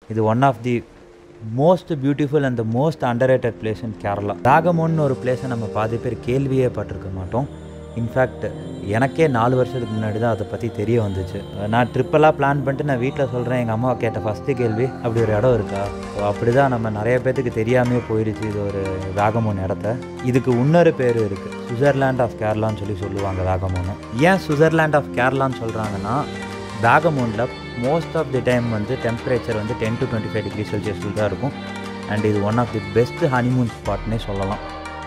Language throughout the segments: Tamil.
இது one of the most beautiful and the most underrated place in Kerala ராகமோன்னு ஒரு பிளேஸை நம்ம பாதி பேர் கேள்வியே பட்டிருக்க மாட்டோம் இன்ஃபேக்ட் எனக்கே நாலு வருஷத்துக்கு முன்னாடி தான் அதை பற்றி தெரிய வந்துச்சு நான் ட்ரிப்பெல்லாம் பிளான் பண்ணிட்டு நான் வீட்டில் சொல்கிறேன் எங்கள் அம்மா கேட்ட ஃபஸ்ட்டு கேள்வி அப்படி ஒரு இடம் இருக்கா ஸோ அப்படி தான் நம்ம நிறைய பேத்துக்கு தெரியாமே போயிடுச்சு இது ஒரு வேகமோன் இடத்த இதுக்கு இன்னொரு பேர் இருக்குது சுவிட்சர்லாண்ட் ஆஃப் கேரளான்னு சொல்லி சொல்லுவாங்க வேகமோன்னு ஏன் சுவிட்சர்லாண்ட் ஆஃப் கேரளான்னு சொல்கிறாங்கன்னா வேகமோனில் மோஸ்ட் ஆஃப் தி டைம் வந்து டெம்பரேச்சர் வந்து ten to twenty five degree செல்சியஸில் தான் இருக்கும் அண்ட் இது one of the best honeymoon ஸ்பாட்னே சொல்லலாம்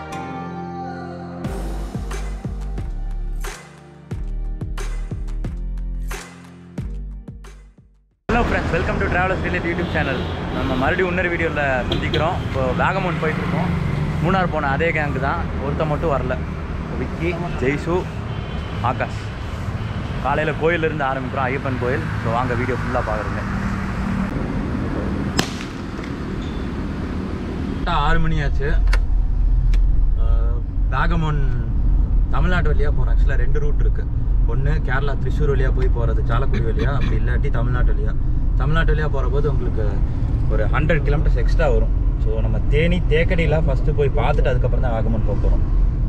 hello friends welcome to travellers relate YouTube channel நம்ம மறுபடியும் இன்னொரு வீடியோவில் சந்திக்கிறோம் இப்போ வேகமோன் போயிட்டுருக்கோம் மூணார் போன அதே கேங்கு தான் ஒருத்த மட்டும் வரல விக்கி ஜெய்சு ஆகாஷ் காலையில் கோயிலிருந்து ஆரம்பிக்கிறோம் ஐயப்பன் கோயில் ஸோ வாங்க வீடியோ ஃபுல்லாக பார்க்குறேங்க ஆறு மணி ஆச்சு வேகமோன் தமிழ்நாட்டு வழியாக போகிறோம் ஆக்சுவலாக ரெண்டு ரூட் இருக்குது ஒன்று கேரளா திருச்சூர் வழியாக போய் போகிறது சாலக்குடி வழியாக அப்படி இல்லாட்டி தமிழ்நாட்டு வழியாக தமிழ்நாட்டு வழியாக போகிற போது உங்களுக்கு ஒரு ஹண்ட்ரட் கிலோமீட்டர்ஸ் எக்ஸ்ட்ரா வரும் ஸோ நம்ம தேனி தேக்கடிலாம் ஃபஸ்ட்டு போய் பார்த்துட்டு அதுக்கப்புறம் தான் வேகமோன் போக போகிறோம்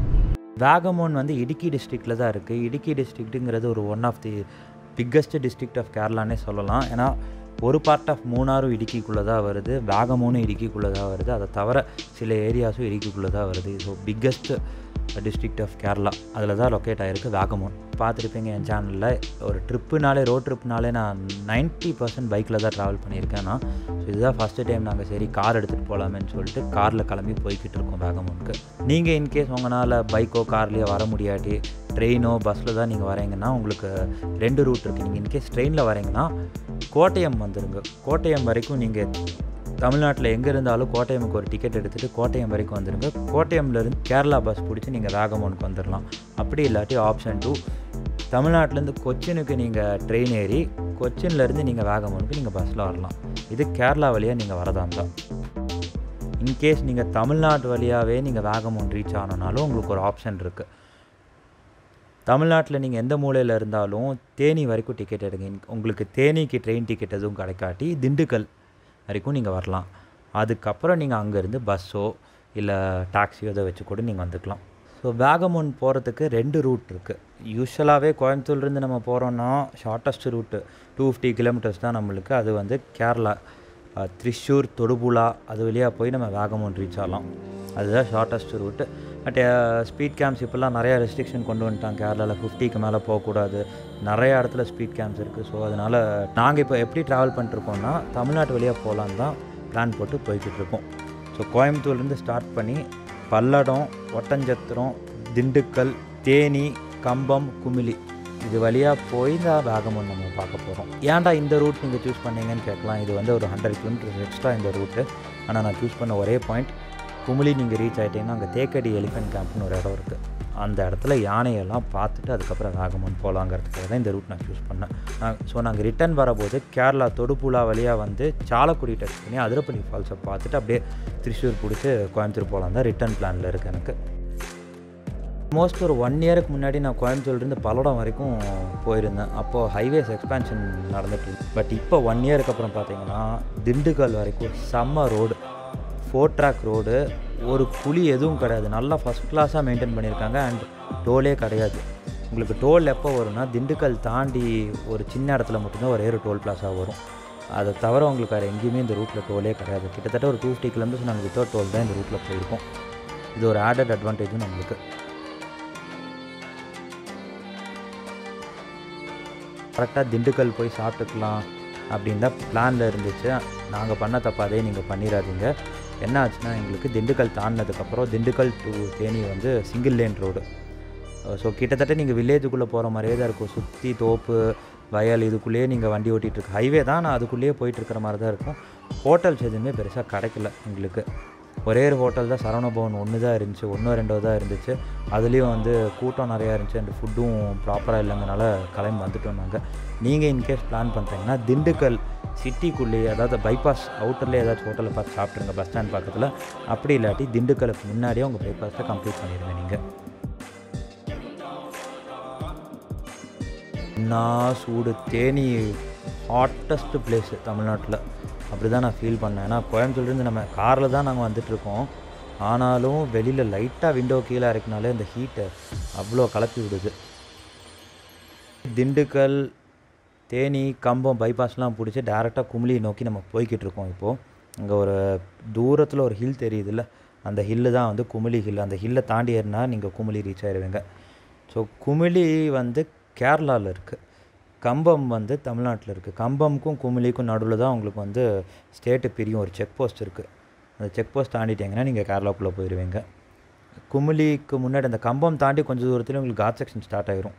வேகமோன் வந்து இடுக்கி டிஸ்ட்ரிக்டில் தான் இருக்குது இடுக்கி டிஸ்ட்ரிக்ட்டுங்கிறது ஒரு one of the biggest district of கேரளானே சொல்லலாம் ஏன்னா ஒரு பார்ட் ஆஃப் மூணாரும் இடுக்கிக்குள்ளே தான் வருது வேகமோனும் இடுக்கிக்குள்ளே தான் வருது அதை தவிர சில ஏரியாஸும் இடுக்கிக்குள்ளே தான் வருது so biggest district of Kerala அதில் தான் லொக்கேட் ஆகிருக்கு வேகமோன் பார்த்துருப்பீங்க என் சேனலில் ஒரு ட்ரிப்புனாலே ரோட் ட்ரிப்னாலே நான் நைன்ட்டி பர்சன்ட் பைக்கில் தான் ட்ராவல் பண்ணியிருக்கேன் நான் ஸோ இதுதான் ஃபஸ்ட்டு டைம் நாங்கள் சரி கார் எடுத்துகிட்டு போகலாமேன்னு சொல்லிட்டு காரில் கிளம்பி போய்கிட்டு இருக்கோம் வேகமோனுக்கு நீங்கள் இன்கேஸ் உங்களால் பைக்கோ கார்லேயோ வர முடியாட்டி ட்ரெயினோ பஸ்ஸில் தான் நீங்கள் வரீங்கன்னா உங்களுக்கு ரெண்டு ரூட் இருக்குது நீங்கள் இன்கேஸ் ட்ரெயினில் வரீங்கன்னா கோட்டயம் வந்துடுங்க கோட்டயம் வரைக்கும் நீங்கள் தமிழ்நாட்டில் எங்கே இருந்தாலும் கோட்டயமுக்கு ஒரு டிக்கெட் எடுத்துகிட்டு கோட்டயம் வரைக்கும் வந்துடுங்க கோட்டயம்லேருந்து கேரளா பஸ் பிடிச்சி நீங்கள் வேகமோனுக்கு வந்துடலாம் அப்படி இல்லாட்டி ஆப்ஷன் டூ தமிழ்நாட்டிலேருந்து கொச்சினுக்கு நீங்கள் ட்ரெயின் ஏறி கொச்சின்லேருந்து நீங்கள் வேகமோனுக்கு நீங்கள் பஸ்ஸில் வரலாம் இது கேரளா வழியாக நீங்கள் வரதா இருந்தால் இன்கேஸ் நீங்கள் தமிழ்நாட்டு வழியாகவே நீங்கள் வேகமோன் ரீச் ஆனனாலும் உங்களுக்கு ஒரு ஆப்ஷன் இருக்குது தமிழ்நாட்டில் நீங்கள் எந்த மூலையில் இருந்தாலும் தேனி வரைக்கும் டிக்கெட் எடுங்க உங்களுக்கு தேனிக்கு ட்ரெயின் டிக்கெட் எதுவும் கிடைக்காட்டி திண்டுக்கல் வரைக்கும் நீங்கள் வரலாம் அதுக்கப்புறம் நீங்கள் அங்கேருந்து பஸ்ஸோ இல்லை டாக்ஸியோ இதை வச்சு கூட நீங்கள் வந்துக்கலாம் ஸோ வேகமோன் போகிறதுக்கு ரெண்டு ரூட் இருக்குது யூஸ்வலாகவே கோயம்புத்தூர்லேருந்து நம்ம போகிறோன்னா shortest route two fifty kilometres தான் நம்மளுக்கு அது வந்து கேரளா த்ரிஷூர் தொடுபுழா அது வழியாக போய் நம்ம வேகமோன் ரீச் ஆகலாம் அதுதான் shortest route but speed cams இப்போல்லாம் நிறையா ரெஸ்ட்ரிக்ஷன் கொண்டு வந்துட்டாங்க கேரளாவில் ஃபிஃப்டிக்கு மேலே போகக்கூடாது நிறையா இடத்துல ஸ்பீட் கேம்ப்ஸ் இருக்குது ஸோ அதனால் நாங்கள் இப்போ எப்படி ட்ராவல் பண்ணிட்டுருக்கோம்னா தமிழ்நாட்டு வழியாக போகலான்னு தான் பிளான் போட்டு போய்கிட்டு இருக்கோம் ஸோ கோயம்புத்தூர்லேருந்து ஸ்டார்ட் பண்ணி பல்லடம் ஒட்டஞ்சத்திரம் திண்டுக்கல் தேனி கம்பம் குமிலி இது வழியாக போய் தான் வேகமோன் நம்ம பார்க்க போகிறோம் ஏன்டா இந்த ரூட் நீங்கள் சூஸ் பண்ணீங்கன்னு கேட்கலாம் இது வந்து ஒரு ஹண்ட்ரட் கிலோமீட்டர்ஸ் எக்ஸ்ட்ரா இந்த ரூட்டு ஆனால் நான் சூஸ் பண்ண ஒரே பாயிண்ட் குமிலி நீங்கள் ரீச் ஆகிட்டீங்கன்னா அங்கே தேக்கடி எலிஃபென்ட் கேம்ப்னு ஒரு இடம் இருக்குது அந்த இடத்துல யானையெல்லாம் பார்த்துட்டு அதுக்கப்புறம் வேகமோன் போகலாங்கிறதுக்காக தான் இந்த ரூட் நான் சூஸ் பண்ணேன் நான் ஸோ நாங்கள் ரிட்டர்ன் வரும்போது கேரளா தொடுப்புழா வழியாக வந்து சாலக்குடி டச் பண்ணி அதிரப்பள்ளி ஃபால்ஸை பார்த்துட்டு அப்படியே திருச்சூர் பிடிச்சி கோயம்புத்தூர் போகலாம் தான் ரிட்டர்ன் பிளானில் இருக்குது எனக்கு மோஸ்ட் ஒரு ஒன் இயருக்கு முன்னாடி நான் கோயம்புத்தூர்லேருந்து பல்லடம் வரைக்கும் போயிருந்தேன் அப்போது ஹைவேஸ் எக்ஸ்பேன்ஷன் நடந்துட்டு பட் இப்போ ஒன் இயருக்கு அப்புறம் பார்த்தீங்கன்னா திண்டுக்கல் வரைக்கும் செம்ம ரோடு ஃபோர் ட்ராக் ரோடு ஒரு குழி எதுவும் கிடையாது நல்லா ஃபஸ்ட் கிளாஸாக மெயின்டைன் பண்ணியிருக்காங்க அண்ட் டோலே கிடையாது உங்களுக்கு டோல் எப்போ வரும்னா திண்டுக்கல் தாண்டி ஒரு சின்ன இடத்துல மட்டும்தான் ஒரே ஒரு டோல் பிளாஸா வரும் அதை தவிர உங்களுக்கு வேறு எங்கேயுமே இந்த ரூட்டில் டோலே கிடையாது கிட்டத்தட்ட ஒரு டூ ஃபிஃப்டி கிலோமீட்டர்ஸ் நாங்கள் வித்தவுட் டோல் தான் இந்த ரூட்டில் போயிருக்கோம் இது ஒரு ஆடட் அட்வான்டேஜும் நம்மளுக்கு கரெக்டாக திண்டுக்கல் போய் சாப்பிட்டுக்கலாம் அப்படின்னு தான் பிளானில் இருந்துச்சு நாங்கள் பண்ண தப்பு அதே நீங்கள் பண்ணிடாதீங்க என்ன ஆச்சுன்னா எங்களுக்கு திண்டுக்கல் தாண்டினதுக்கப்புறம் திண்டுக்கல் டு தேனி வந்து சிங்கிள் லேன் ரோடு ஸோ கிட்டத்தட்ட நீங்கள் வில்லேஜுக்குள்ளே போகிற மாதிரியே தான் இருக்கும் சுற்றி தோப்பு வயல் இதுக்குள்ளேயே நீங்கள் வண்டி ஓட்டிகிட்டு இருக்கு ஹைவே தான் நான் அதுக்குள்ளேயே போயிட்டுருக்கிற மாதிரி தான் இருக்கும் ஹோட்டல்ஸ் எதுவுமே பெருசாக கிடைக்கல எங்களுக்கு ஒரே ஒரு ஹோட்டல் தான் சரவணபவன் ஒன்று தான் இருந்துச்சு ஒன்று ரெண்டோ தான் இருந்துச்சு அதுலேயும் வந்து கூட்டம் நிறையா இருந்துச்சு அண்ட் ஃபுட்டும் ப்ராப்பராக இல்லைங்கனால கிளம்பி வந்துட்டோம் நாங்கள் நீங்கள் இன்கேஸ் பிளான் பண்ணுறீங்கன்னா திண்டுக்கல் சிட்டிக்குள்ளேயே அதாவது பைபாஸ் அவுட்டர்லேயே ஏதாச்சும் ஹோட்டலில் பார்த்து சாப்பிட்ருங்க பஸ் ஸ்டாண்ட் பக்கத்தில் அப்படி இல்லாட்டி திண்டுக்கலுக்கு முன்னாடியே உங்கள் பிரேக்ஃபாஸ்ட்டை கம்ப்ளீட் பண்ணிடுங்க நீங்கள் என்ன சூடு தேனி ஹாட்டஸ்ட் பிளேஸு தமிழ்நாட்டில் அப்படி தான் நான் ஃபீல் பண்ணேன் ஏன்னா கோயம்புத்தூர்லேருந்து நம்ம காரில் தான் நாங்கள் வந்துட்டுருக்கோம் ஆனாலும் வெளியில் லைட்டாக விண்டோ கீழே இறக்கினாலே அந்த ஹீட்டை அவ்வளோ கலப்பி விடுது திண்டுக்கல் தேனி கம்பம் பைபாஸ்லாம் பிடிச்சி டேரெக்டாக குமிளி நோக்கி நம்ம போய்கிட்டு இருக்கோம் இப்போது அங்கே ஒரு தூரத்தில் ஒரு ஹில் தெரியுதுல்ல அந்த ஹில்லு தான் வந்து குமிளி ஹில் அந்த ஹில்லை தாண்டி ஏறினா நீங்கள் குமிளி ரீச் ஆயிடுவீங்க ஸோ குமிளி வந்து கேரளாவில் இருக்குது கம்பம் வந்து தமிழ்நாட்டில் இருக்குது கம்பம்க்கும் குமிளிக்கும் நடுவில் தான் உங்களுக்கு வந்து ஸ்டேட்டு பிரியும் ஒரு செக் போஸ்ட் இருக்குது அந்த செக் போஸ்ட் தாண்டிட்டீங்கன்னா நீங்கள் கேரளாக்குள்ளே போயிடுவீங்க குமிளிக்கு முன்னாடி அந்த கம்பம் தாண்டி கொஞ்சம் தூரத்தில் உங்களுக்கு காட் செக்ஷன் ஸ்டார்ட் ஆயிரும்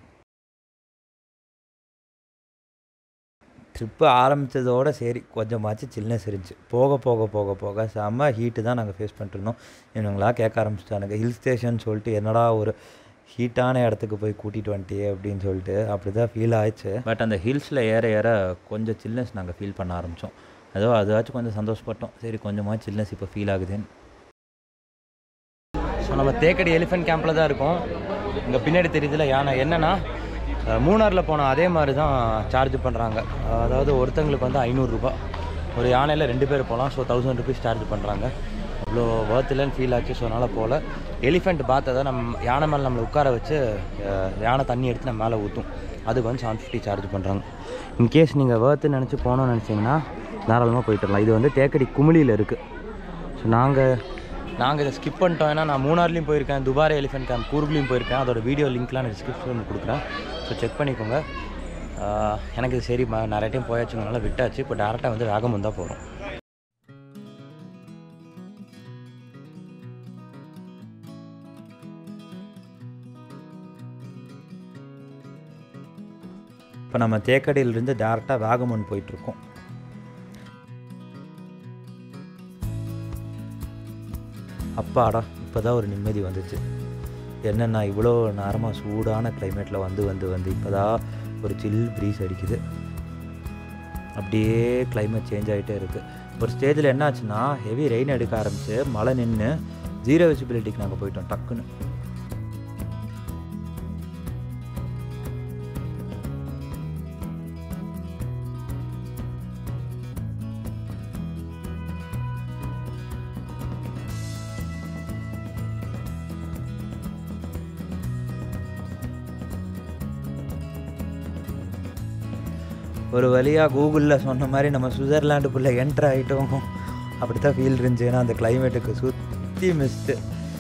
ட்ரிப்பு ஆரம்பித்ததோட சரி கொஞ்சமாச்சு சில்னஸ் இருந்துச்சு போக போக போக போக செம்ம ஹீட்டு தான் நாங்கள் ஃபேஸ் பண்ணிட்டுருந்தோம் இவங்களா கேட்க ஆரம்பிச்சிட்டானுங்க ஹில் ஸ்டேஷன் சொல்லிட்டு என்னடா ஒரு ஹீட்டான இடத்துக்கு போய் கூட்டிகிட்டு வந்துட்டியே அப்படின்னு சொல்லிட்டு அப்படி தான் ஃபீல் ஆயிடுச்சு பட் அந்த ஹில்ஸில் ஏற ஏற கொஞ்சம் சில்னஸ் நாங்கள் ஃபீல் பண்ண ஆரம்பித்தோம் அதோ அதாச்சும் கொஞ்சம் சந்தோஷப்பட்டோம் சரி கொஞ்சமாக சில்னஸ் இப்போ ஃபீல் ஆகுதுன்னு ஸோ நம்ம தேக்கடி எலிஃபென்ட் கேம்பில் தான் இருக்கோம் இங்கே பின்னாடி தெரியுதுல யானை என்னென்னா மூணாரில் போன அதே மாதிரி தான் சார்ஜ் பண்ணுறாங்க அதாவது ஒருத்தங்களுக்கு வந்து ஐநூறுரூபா ஒரு யானையில் ரெண்டு பேர் போகலாம் ஸோ தௌசண்ட் ருபீஸ் சார்ஜ் பண்ணுறாங்க அவ்வளோ worth இல்லைன்னு ஃபீல் ஆச்சு ஸோ அதனால் போகல எலிஃபெண்ட் பார்த்ததை நம்ம யானை மேலே நம்மளை உட்கார வச்சு அஹ், யானை தண்ணி எடுத்து நம்ம மேலே ஊற்றும் அதுக்கு வந்து செவன் ஃபிஃப்டி சார்ஜ் பண்ணுறாங்க இன்கேஸ் நீங்கள் வேர்த்து நினச்சி போகணும்னு நினச்சிங்கன்னா தாராளமாக போயிட்டு வரலாம் இது வந்து தேக்கடி குமிழியில் இருக்குது ஸோ நாங்கள் நாங்கள் இதை ஸ்கிப் பண்ணிட்டோம் ஏன்னா நான் மூணார்லேயும் போயிருக்கேன் துபாரே எலிஃபென்ட் கேம்ப் கூர்க்லேயும் போயிருக்கேன் அதோட வீடியோ லிங்க்லாம் நான் டிஸ்கிரிப்ஷனில் கொடுக்குறேன் ஸோ செக் பண்ணிக்கோங்க ஆஹ் எனக்கு இது சரி ம- நிறைய டைம் போயாச்சுங்கனால விட்டாச்சு இப்போ டேரெக்டாக வந்து வேகமும் தான் போகிறோம் இப்போ நம்ம தேக்கடியிலிருந்து டேரெக்டாக வேகமன் போயிட்டுருக்கோம் அப்பாடா இப்போ தான் ஒரு நிம்மதி வந்துச்சு என்னென்னா இவ்வளோ நேரமாக சூடான கிளைமேட்டில் வந்து வந்து வந்து இப்போ தான் ஒரு சில் ப்ரீஸ் அடிக்குது அப்படியே climate சேஞ்ச் ஆகிட்டே இருக்குது ஒரு ஸ்டேஜில் என்ன ஆச்சுன்னா ஹெவி ரெயின் எடுக்க ஆரம்பிச்சு மழை நின்று ஜீரோ விசிபிலிட்டிக்கு நாங்கள் போயிட்டோம் டக்குன்னு ஒரு வழியாக கூகுளில் சொன்ன மாதிரி நம்ம சுவிட்சர்லாண்டுக்குள்ளே என்ட்ரு ஆகிட்டோம் அப்படி தான் ஃபீல் இருந்துச்சு ஏன்னா அந்த கிளைமேட்டுக்கு சுற்றி மிஸ்ட்டு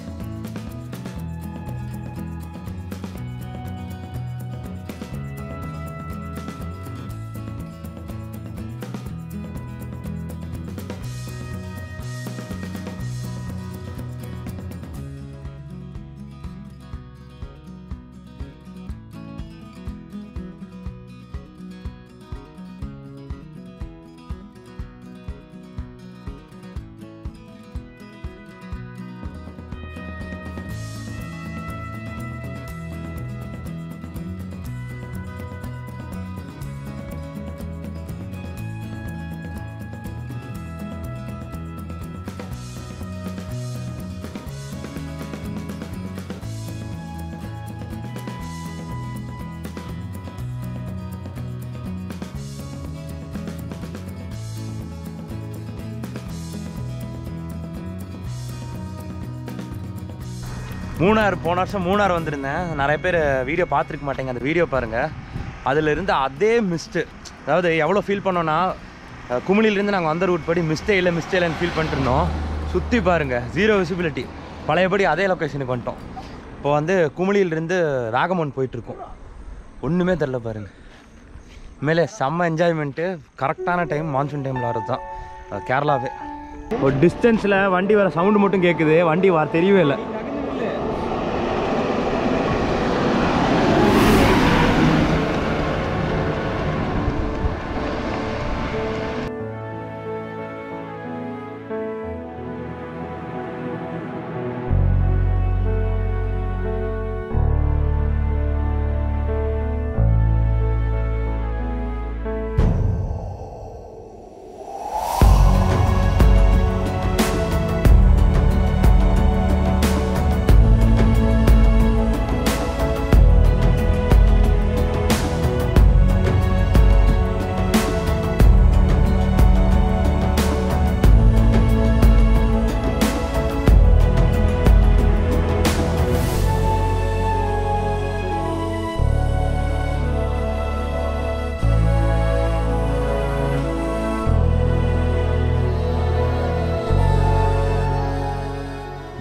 மூணார் போன வருஷம் மூணார் வந்திருந்தேன் நிறைய பேர் வீடியோ பார்த்துருக்க மாட்டேங்க அந்த வீடியோ பாருங்கள் அதில் இருந்த அதே மிஸ்ட்டு அதாவது எவ்வளோ ஃபீல் பண்ணோன்னா அஹ், குமிழிலேருந்து நாங்கள் வந்த ரூட் படி மிஸ்டே இல்லை மிஸ்டே இல்லைன்னு ஃபீல் பண்ணிட்டு இருந்தோம் சுற்றி பாருங்கள் ஜீரோ விசிபிலிட்டி பழையபடி அதே லொக்கேஷனுக்கு வந்துட்டோம் இப்போ வந்து குமிழியிலிருந்து ராகமன் போயிட்டுருக்கோம் ஒன்றுமே தெரில பாருங்கள் உண்மையிலே செம்ம என்ஜாய்மெண்ட்டு கரெக்டான டைம் மான்சூன் டைமில் வர்றது தான் அஹ், கேரளாவே ஒரு டிஸ்டன்ஸில் வண்டி வர சவுண்டு மட்டும் கேட்குது வண்டி வர தெரியவே இல்லை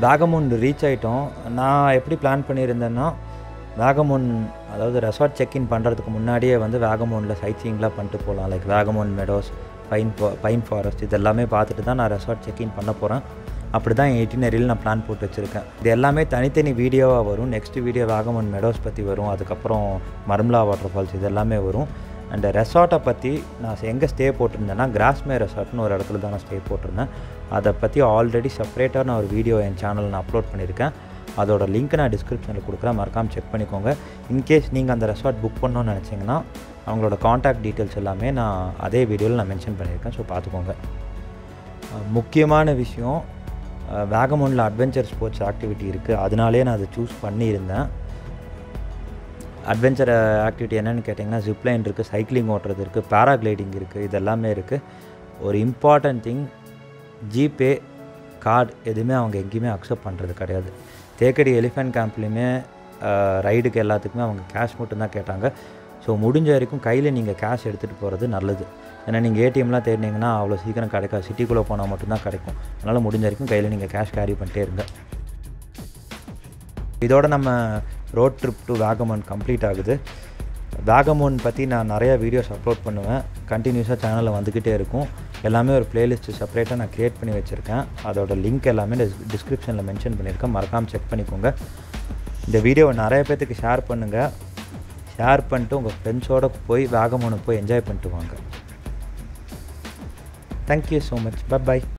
வேகமுன் ரீச் ஆகிட்டோம் நான் எப்படி பிளான் பண்ணியிருந்தேன்னா வேகமுன் அதாவது ரெசார்ட் செக்இன் பண்ணுறதுக்கு முன்னாடியே வந்து வேகமோனில் சைட் சீயிங்லாம் பண்ணிட்டு போகலாம் like Vagamon meadows pine pine forest இது எல்லாமே பார்த்துட்டு தான் நான் ரெசார்ட் செக்இன் பண்ண போகிறேன் அப்படி தான் என் எயிட்டினரியில் நான் பிளான் போட்டு வச்சுருக்கேன் இது எல்லாமே தனித்தனி வீடியோவாக வரும் நெக்ஸ்ட் வீடியோ வேகமன் மெடோஸ் பற்றி வரும் அதுக்கப்புறம் மர்மலா வாட்டர் ஃபால்ஸ் இது எல்லாமே வரும் அண்ட் ரெசார்ட்டை பற்றி நான் எங்கே ஸ்டே போட்டிருந்தேன்னா கிராஸ்மே ரெசார்ட்னு ஒரு இடத்துல தான் நான் ஸ்டே போட்டிருந்தேன் அதை பற்றி ஆல்ரெடி செப்பரேட்டாக நான் ஒரு வீடியோ என் சேனலில் நான் அப்லோட் பண்ணியிருக்கேன் அதோட லிங்க் நான் டிஸ்கிரிப்ஷனில் கொடுக்குறேன் மறக்காமல் செக் பண்ணிக்கோங்க இன்கேஸ் நீங்கள் அந்த ரெசார்ட் புக் பண்ணணும்னு நினச்சிங்கன்னா அவங்களோட காண்டாக்ட் டீட்டெயில்ஸ் எல்லாமே நான் அதே வீடியோவில் நான் மென்ஷன் பண்ணியிருக்கேன் ஸோ பார்த்துக்கோங்க முக்கியமான விஷயம் வேகமோனில் அட்வென்ச்சர் ஸ்போர்ட்ஸ் ஆக்டிவிட்டி இருக்குது அதனாலே நான் அதை சூஸ் பண்ணியிருந்தேன் அட்வென்ச்சர் ஆக்டிவிட்டி என்னென்னு கேட்டிங்கன்னா ஜிப்லைன் இருக்குது சைக்கிளிங் ஓட்டுறது இருக்குது பேராகிளைடிங் இருக்குது இது எல்லாமே இருக்குது ஒரு இம்பார்ட்டன்ட் திங் ஜிபே கார்டு எதுவுமே அவங்க எங்கேயுமே அக்செப்ட் பண்ணுறது கிடையாது தேக்கடி எலிஃபென்ட் கேம்ப்லேயுமே ரைடுக்கு எல்லாத்துக்குமே அவங்க கேஷ் மட்டும்தான் கேட்டாங்க ஸோ முடிஞ்ச வரைக்கும் கையில் நீங்கள் கேஷ் எடுத்துகிட்டு போகிறது நல்லது ஏன்னா நீங்கள் ஏடிஎம்லாம் தேடினீங்கன்னா அவ்வளோ சீக்கிரம் கிடைக்காது சிட்டிக்குள்ளே போனால் மட்டும்தான் கிடைக்கும் அதனால் முடிஞ்ச வரைக்கும் கையில் நீங்கள் கேஷ் கேரி பண்ணிட்டே இருங்க இதோட நம்ம road trip to Vagamon complete ஆகுது வேகமோன் பற்றி நான் நிறையா வீடியோஸ் அப்லோட் பண்ணுவேன் கண்டினியூஸாக சேனலில் வந்துக்கிட்டே இருக்கும் எல்லாமே ஒரு பிளேலிஸ்ட்டு செப்பரேட்டாக நான் க்ரியேட் பண்ணி வச்சுருக்கேன் அதோட லிங்க் எல்லாமே டிஸ்கிரிப்ஷனில் மென்ஷன் பண்ணியிருக்கேன் மறக்காமல் செக் பண்ணிக்கோங்க இந்த வீடியோவை நிறைய பேர்த்துக்கு ஷேர் பண்ணுங்கள் ஷேர் பண்ணிட்டு உங்கள் ஃப்ரெண்ட்ஸோடு போய் வேகமோனுக்கு போய் என்ஜாய் பண்ணிட்டு வாங்க தேங்க்யூ ஸோ மச் பை பாய்